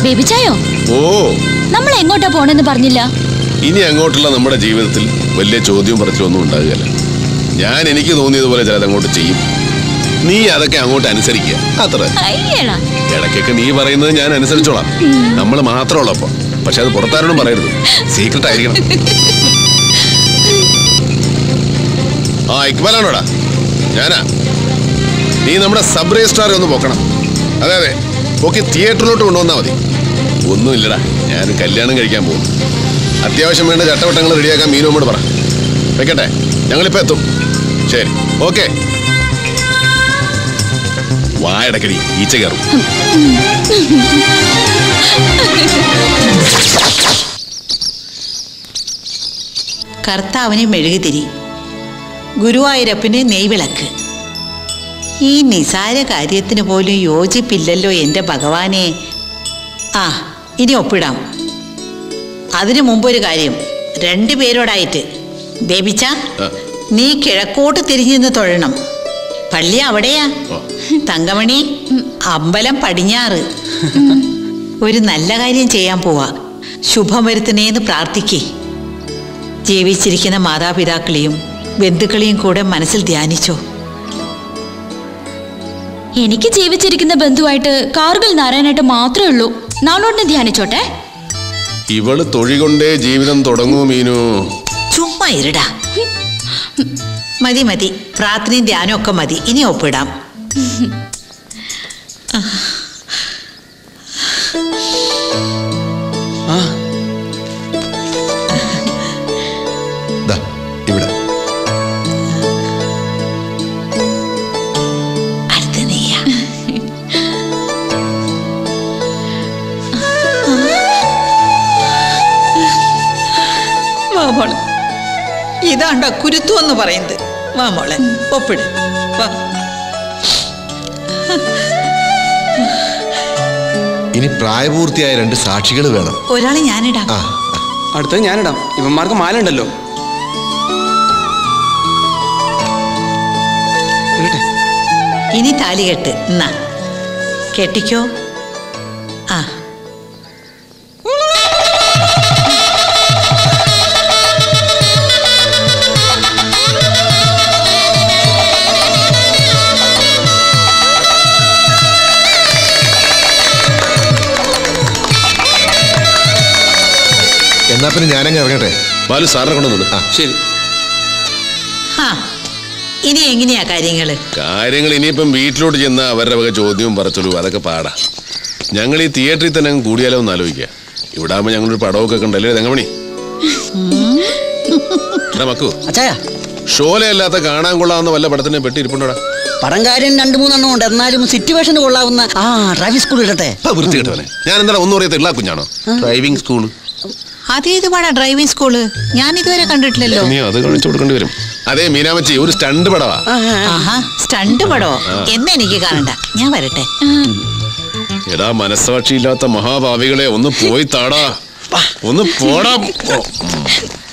ബേബിച്ചായോ ഓ നമ്മൾ എങ്ങോട്ടാ പോണെന്ന് പറഞ്ഞില്ല ഇനി അങ്ങോട്ടുള്ള നമ്മുടെ ജീവിതത്തിൽ വലിയ ചോദ്യവും പറച്ചിലൊന്നും ഉണ്ടാകുകയല്ല ഞാൻ എനിക്ക് തോന്നിയതുപോലെ ചിലത് അങ്ങോട്ട് ചെയ്യും നീ അതൊക്കെ അങ്ങോട്ട് അനുസരിക്കുക അത്ര അയ്യടാ ഇടയ്ക്കൊക്കെ നീ പറയുന്നത് ഞാൻ അനുസരിച്ചോളാം നമ്മൾ മാത്രമുള്ളപ്പോ പക്ഷെ അത് പുറത്താരോടും പറയരുത് സീക്രട്ട് ആയിരിക്കണം ആ ഇക്ബാലാണോടാ ഞാനാ നീ നമ്മുടെ സബ് രജിസ്ട്രാറെ ഒന്ന് പോക്കണം അതെ അതെ ഓക്കെ തിയേറ്ററിലോട്ട് കൊണ്ടുവന്നാ മതി ഒന്നുമില്ലടാ ഞാൻ കല്യാണം കഴിക്കാൻ പോകും അത്യാവശ്യം വേണ്ട ചട്ടവട്ടങ്ങൾ റെഡിയാക്കാൻ മീനോമോട് പറ വെക്കട്ടെ ഞങ്ങളിപ്പോ എത്തും ശരി ഓക്കെ വായടക്കടി ഈച്ച കയറും കർത്താവിന് മെഴുകുതിരി ഗുരുവായൂരപ്പന് നെയ്വിളക്ക് ഈ നിസാര കാര്യത്തിന് പോലും യോജിപ്പില്ലല്ലോ എൻ്റെ ഭഗവാനെ ആ ഇനി ഒപ്പിടാം അതിനു മുമ്പൊരു കാര്യം രണ്ടു പേരോടായിട്ട് ബേബിച്ച ആ. നീ കിഴക്കോട്ട് തിരിഞ്ഞു നിന്ന് തൊഴണം പള്ളി അവിടെയാ ഓ. തങ്കമണി അമ്പലം പടിഞ്ഞാറ് ഒരു നല്ല കാര്യം ചെയ്യാൻ പോവാ ശുഭം വരുത്തണേന്ന് പ്രാർത്ഥിക്കേ ജീവിച്ചിരിക്കുന്ന മാതാപിതാക്കളെയും ബന്ധുക്കളെയും കൂടെ മനസ്സിൽ ധ്യാനിച്ചോ എനിക്ക് ജീവിച്ചിരിക്കുന്ന ബന്ധുവായിട്ട് കാർഗിൽ നാരായണായിട്ട് മാത്രമേ ഉള്ളൂ നാളോട്ടിനെ ധ്യാനിച്ചോട്ടെ ഇവള് തൊഴി കൊണ്ടേ ജീവിതം തുടങ്ങൂ മീനു ചുമ്മാ ഇരുടാ മതി മതി പ്രാർത്ഥനയും ധ്യാനവും ഒക്കെ മതി ഇനി ഒപ്പിടാം ആ ദാ, ഇവിടെ അടുത്ത നീയാ വാ മോളെ ഇതാണ്ടോ കുരുത്തു എന്ന് പറയുന്നത് വാ മോളെ ഒപ്പിട് വാ ഇനി പ്രായപൂർത്തിയായ രണ്ട് സാക്ഷികൾ വേണം ഒരാളെ ഞാനിടാം ആ അടുത്തത് ഞാനിടാം ഇവന്മാർക്ക് മാല ഉണ്ടല്ലോ ഇടട്ടെ ഇനി താലി കെട്ട് എന്നാ കെട്ടിക്കോ ആ എന്നാ പിന്നെ ഞാനങ്ങ് ഇറങ്ങട്ടെ ബാലു സാറിനെ കൊണ്ടുവന്നു ആ ശരി ആ ഇനി എങ്ങനെയാ കാര്യങ്ങള് കാര്യങ്ങൾ ഇനിയിപ്പം വീട്ടിലോട്ട് ചെന്ന അവരുടെ വക ചോദ്യവും പറച്ചോളൂ അതൊക്കെ പാടാ ഞങ്ങൾ ഈ തിയേറ്ററിൽ തന്നെ അങ്ങ് കൂടിയാലോ എന്ന് ആലോചിക്കുക ഇവിടെ ആകുമ്പോൾ ഞങ്ങളൊരു പടമൊക്കെ കണ്ടല്ലേ തങ്കമണി എടാ മക്കു അച്ചായ ഷോലയല്ലാത്ത കാണാൻ കൊള്ളാവുന്ന വല്ല പടത്തിനെ പെട്ടി ഇരിപ്പുണ്ടോടാ പടം കാര്യം രണ്ടു മൂന്നെണ്ണം ഉണ്ട് എന്നാലും സിറ്റുവേഷന് കൊള്ളാവുന്ന ആ ഡ്രൈവിംഗ് സ്കൂൾ ഇടട്ടെ വൃത്തി കേട്ടവനെ ഞാൻ എന്താ ഒന്നും അറിയത്തില്ല കുഞ്ഞാണോ ഡ്രൈവിംഗ് സ്കൂൾ അതേത് പാടാ ഡ്രൈവിംഗ് സ്കൂള് ഞാൻ ഇതുവരെ കണ്ടിട്ടില്ലല്ലോ നീ അത് കാണിച്ചു കൊടുക്കേണ്ടി വരും അതെ മീനാമച്ചി ഒരു സ്റ്റണ്ട് പടവാ ആഹാ സ്റ്റണ്ട് പടോ എന്ന് എനിക്ക് കാണണ്ട ഞാൻ വരട്ടെ എടാ മനസ്സാക്ഷിയില്ലാത്ത മഹാഭാവികളെ ഒന്ന് പോയി താടാ ഒന്ന് പോടാ ഓ, ഉം.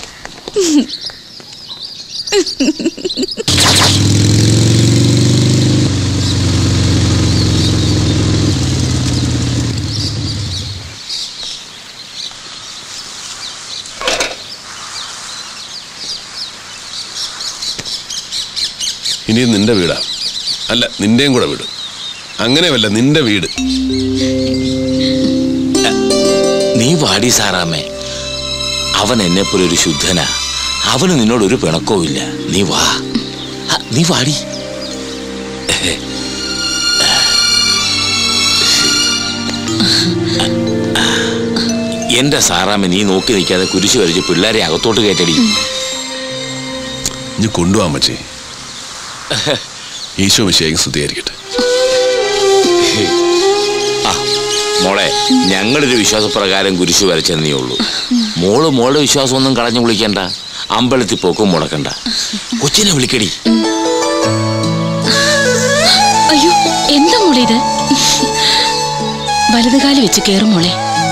ഇനി നിന്റെ വീടാ അല്ല നിന്റെയും കൂടെ വീട് അങ്ങനെ വല്ല നിന്റെ വീട് നീ വാടി സാറാമ്മേ അവൻ എന്നെ പോലെ ഒരു ശുദ്ധനാ അവന് നിന്നോട് ഒരു പിണക്കവും ഇല്ല നീ വാ ആ, നീ വാടി എന്റെ സാറാമ്മ നീ നോക്കി നിൽക്കാതെ കുരിശ് വരച്ച് പിള്ളേരെ അകത്തോട്ട് കയറ്റടി ഇനി കൊണ്ടുപോകാൻ പറ്റേ ഈശോ വിഷയം സ്തുതിയായിരിക്കട്ടെ ആ മോളെ ഞങ്ങളൊരു വിശ്വാസപ്രകാരം കുരിശ് വരച്ചെന്നേ ഉള്ളൂ മോള് മോളുടെ വിശ്വാസമൊന്നും കളഞ്ഞു വിളിക്കണ്ട അമ്പലത്തിൽ പോക്കും മുടക്കണ്ട കൊച്ചിനെ വിളിക്കടി അയ്യോ എന്താ മോളെ ഇത് വലതുകാലി വെച്ച് കേറും മോളെ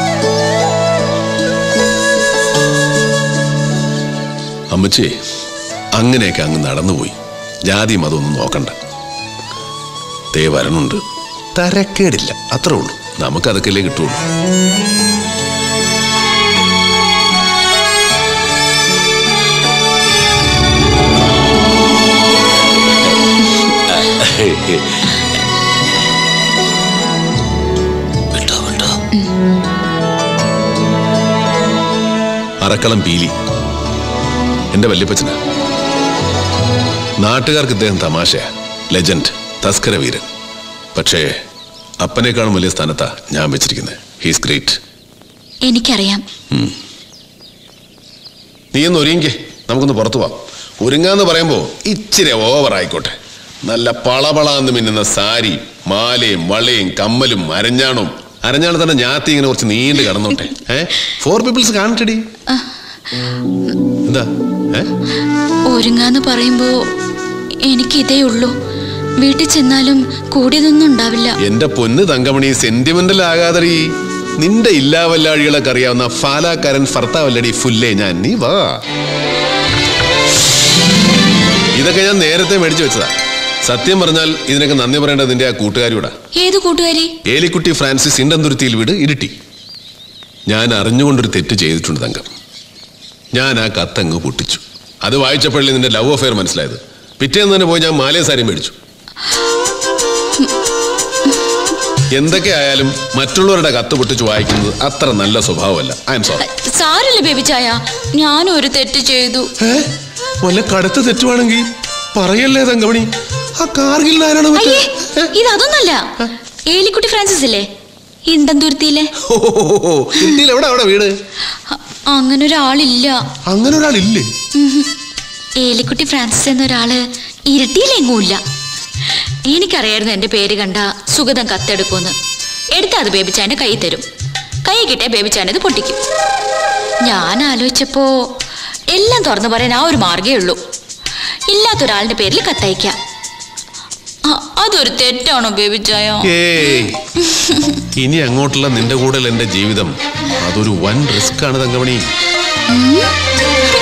അമ്മച്ചേ അങ്ങനെയൊക്കെ അങ്ങ് നടന്നുപോയി ജാതി മതമൊന്നും നോക്കണ്ട ദേ വരണുണ്ട് തരക്കേടില്ല അത്രേ ഉള്ളൂ നമുക്കതൊക്കെയല്ലേ കിട്ടുള്ളൂ വിട്ടോ വിട്ടോ അറക്കളം പീലി എന്റെ വല്യപ്പച്ചന നാട്ടുകാർക്ക് ഇദ്ദേഹം തമാശയാ ലെജൻഡ് തസ്കര വീരൻ പക്ഷേ അപ്പനേക്കാളും വലിയ സ്ഥാനത്താ ഞാൻ വെച്ചിരിക്കുന്നത് ഹീസ് ഗ്രേറ്റ് എനിക്കറിയാം നീ ഒന്ന് ഒരുങ്ങിക്കേ നമുക്കൊന്ന് പുറത്തു പോവാം ഒരുങ്ങാന്ന് പറയുമ്പോ ഇച്ചിരി ഓവർ ആയിക്കോട്ടെ നല്ല പളപളാന്ന് മിന്നുന്ന സാരി മാലയും വളയും കമ്മലും അരഞ്ഞാണും അരഞ്ഞാണ് തന്നെ ഞാത്തി ഇങ്ങനെ കുറച്ച് നീണ്ട് കടന്നോട്ടെ ഏ ഫോർ പീപ്പിൾസ് കാണട്ടടി എന്താ ഏ ഒരുങ്ങാന്ന് പറയുമ്പോ എനിക്കിതേ ഉള്ളൂ വീട്ടിൽ ചെന്നാലും കൂടിയതൊന്നും ഉണ്ടാവില്ല എന്റെ പൊന്ന് തങ്കമണി സെന്റിമെന്റൽ ആകാതടി നിന്റെ ഇല്ലാവല്ലാഴികളൊക്കെ അറിയാവുന്ന ഫാലാക്കാരൻ ഭർത്താവല്ലടി ഫുല്ലേ ഞാൻ നീ വാ ഇതൊക്കെ ഞാൻ നേരത്തെ മേടിച്ചു വെച്ചതാ സത്യം പറഞ്ഞാൽ ഇതിനൊക്കെ നന്ദി പറയേണ്ടത് നിന്റെ ആ കൂട്ടുകാരിയോടാ ഏത് കൂട്ടുകാരി ഏലിക്കുട്ടി ഫ്രാൻസിസ് ഇണ്ടന്തുരുത്തിയിൽ വീട് ഇരുട്ടി ഞാൻ അറിഞ്ഞുകൊണ്ടൊരു തെറ്റ് ചെയ്തിട്ടുണ്ട് തങ്കം ഞാൻ ആ കത്തങ്ങ് പൊട്ടിച്ചു അത് വായിച്ചപ്പോഴേ നിന്റെ ലവ് അഫെയർ മനസ്സിലായത് പിറ്റേന്ന് തന്നെ പോയി ഞാൻ മാലയ സാരി മേടിച്ചു എന്തൊക്കെ ആയാലും മറ്റുള്ളവരുടെ കത്ത് പൊട്ടിച്ച് വായിക്കുന്നത് അത്ര നല്ല സ്വഭാവമല്ല ഐ എം സോറി സാരല്ല ബേബിച്ചായ ഞാൻ ഒരു തെറ്റ് ചെയ്തു വല്ല കടുത്ത തെറ്റുവാണെങ്കിൽ പറയല്ലേ തങ്കമണി ആ കാർഗിൽ ആരാണ് അയ്യേ ഇത് അതൊന്നല്ല ഏലിക്കുട്ടി ഫ്രാൻസിസ് ഇല്ലേ ഇണ്ടന്തുരുത്തിയിലെ ഇരുട്ടിയിൽ എവിടെ അവിടെ വീട് അ- അങ്ങനെ ഒരാളില്ല അങ്ങനെ ഒരാളില്ലേ ഉഹും. ഏലിക്കുട്ടി ഫ്രാൻസിസ് എന്നൊരാള് ഇരട്ടിയിലെങ്ങുമില്ല എനിക്കറിയായിരുന്നു എന്റെ പേര് കണ്ട സുഗതം കത്തെടുക്കുമെന്ന് എടുത്താ അത് ബേബിച്ചാന്റെ കൈ തരും കൈ കിട്ടിയ ബേബിച്ചാനത് പൊട്ടിക്കും ഞാൻ ആലോചിച്ചപ്പോ എല്ലാം തുറന്നു പറയാൻ ആ ഒരു മാർഗേ ഉള്ളൂ ഇല്ലാത്തൊരാളിന്റെ പേരിൽ കത്തയക്കാം അ- അതൊരു തെറ്റാണോ ബേബിച്ചായ ഏയ് ഇനി അങ്ങോട്ടുള്ള നിന്റെ കൂടെ എന്റെ ജീവിതം അതൊരു വൻ റിസ്ക് ആണ് തങ്കമണി